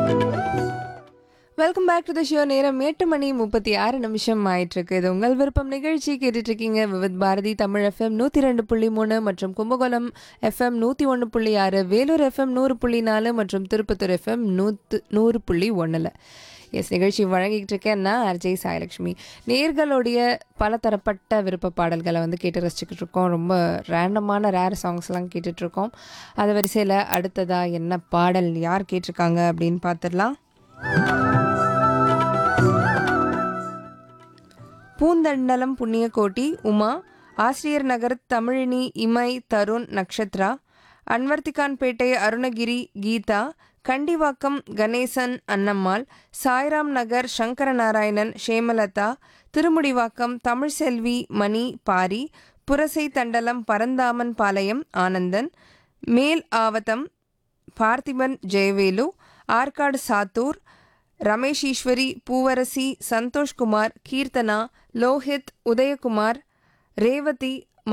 welcome back to the show நேரம் எட்டு மணி முப்பத்தி ஆறு நிமிஷம் ஆயிட்டு இருக்கு இது உங்கள் விருப்பம் நிகழ்ச்சி கேட்டுட்டு இருக்கீங்க விவித் பாரதி தமிழ் எஃப்எம் நூற்றி ரெண்டு புள்ளி மூணு மற்றும் கும்பகோணம் எஃப்எம் நூற்றி ஒன்று புள்ளி ஆறு வேலூர் எஃப்எம் நூறு புள்ளி நாலு மற்றும் திருப்பத்தூர் எஃப்எம் நூற்று நூறு புள்ளி ஒன்றில் எஸ் நிகழ்ச்சி வழங்கிட்டு இருக்கேன் நான் அர்ஜய் சாயலக்ஷ்மி நேர்களுடைய பலதரப்பட்ட விருப்ப பாடல்களை வந்து கேட்டு ரசிச்சுக்கிட்டு இருக்கோம் ரொம்ப ரேண்டமான ரேர் சாங்ஸ்லாம் கேட்டுட்டு இருக்கோம் அது வரிசையில் அடுத்ததா என்ன பாடல் யார் கேட்டிருக்காங்க அப்படின்னு பார்த்துடலாம் பூந்தண்டலம் புண்ணியகோட்டி உமா ஆசிரியர் நகர் தமிழினி இமை தருண் நக்ஷத்ரா அன்வர்த்திகான்பேட்டை அருணகிரி கீதா கண்டிவாக்கம் கணேசன் அன்னம்மாள் சாய்ராம் நகர் சங்கரநாராயணன் ஷேமலதா திருமுடிவாக்கம் தமிழ்செல்வி மணி பாரி புரசை தண்டலம் பரந்தாமன் பாளையம் ஆனந்தன் மேல் ஆவதம் பார்த்திபன் ஜெயவேலு ஆற்காடு சாத்தூர் ரமேஷ் ஈஸ்வரி பூவரசி சந்தோஷ்குமார் கீர்த்தனா லோஹித் உதயகுமார் ரேவதி